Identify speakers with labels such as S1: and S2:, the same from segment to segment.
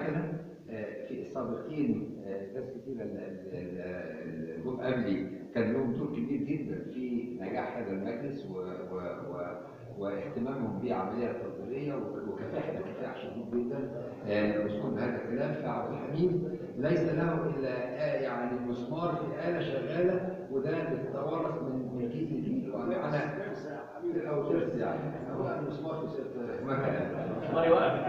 S1: المكنه آه، في السابقين آه، ناس كتير ال- ال- ال- اللي جم قبلي كان لهم دور كبير جدا في نجاح هذا المجلس و و و واهتمامهم بالعمليه التطبيقيه وكفاح كفاح شديد جدا آه، للوصول بهذا الكلام فعبد الحميد ليس له الا آه، يعني مسمار في اله شغاله وده بتتوارث من من جيل لجيل وانا او ترس يعني هو مسمار في ست مكنه
S2: الله يوقف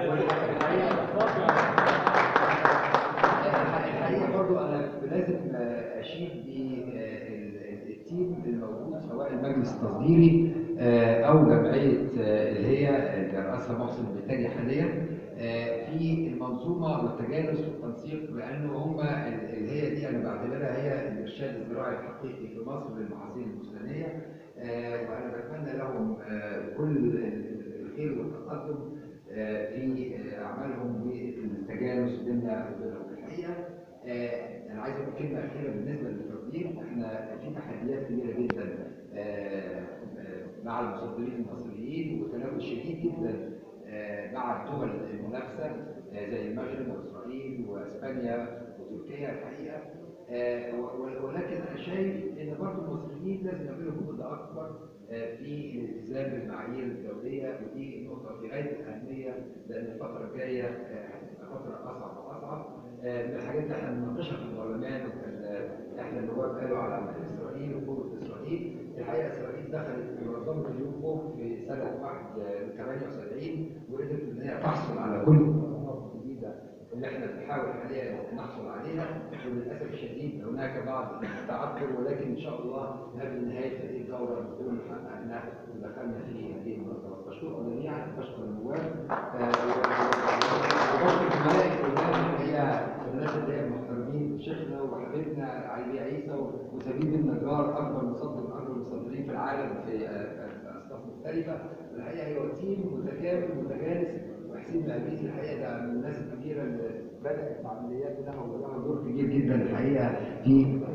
S1: الحقيقه برضو انا لازم اشيد بالتيم الموجود سواء المجلس التصديري آه، او جمعيه آه، اللي هي اللي رئاسها محسن البتاجي حاليا آه، في المنظومه والتجانس والتنسيق لانه هم اللي هي دي انا بعتبرها هي الارشاد الزراعي الحقيقي في مصر للمحاصيل البستانيه آه، وانا بتمنى لهم آه، كل الخير والتقدم آه، في آه، اعمالهم والتجانس بيننا وبينهم الحقيقه آه، انا عايز اقول كلمه اخيره بالنسبه للتصدير احنا في تحديات كبيره جدا آه، آه، مع المصدرين المصريين وتنافس شديد جدا آه، مع الدول المنافسه آه، زي المغرب واسرائيل واسبانيا وتركيا الحقيقه آه، و- و- ولكن انا شايف ان برضه المصريين لازم يعملوا جهد اكبر آه، في الالتزام بالمعايير الدوليه ودي نقطه في غايه الاهميه لان الفتره الجايه آه، هتبقى فتره اصعب واصعب آه، من الحاجات اللي احنا بنناقشها في البرلمان وكان آه، احنا النواب قالوا على اسرائيل وقوه اسرائيل الحقيقه اسرائيل دخلت في منظمه اليوم في سنه 78 وقدرت ان هي تحصل على كل المنظمات الجديده اللي احنا بنحاول حاليا نحصل عليها وللاسف الشديد هناك بعض التعثر ولكن ان شاء الله قبل نهايه هذه الدوره نكون حققنا ودخلنا في هذه المنظمات بشكركم جميعا بشكر النواب آه، وبشكر زملائي الكلام اللي هي الناس اللي هي المحترمين شيخنا وحبيبنا علي عيسى وسبيل النجار اكبر مصدر من اكبر المصدرين في العالم في آه، آه، اصناف مختلفه الحقيقه هو تيم متكامل متجانس وحسين مهديسي الحقيقه ده من الناس الكبيره اللي بدات بعمليات ولها ولها دور كبير جدا الحقيقه في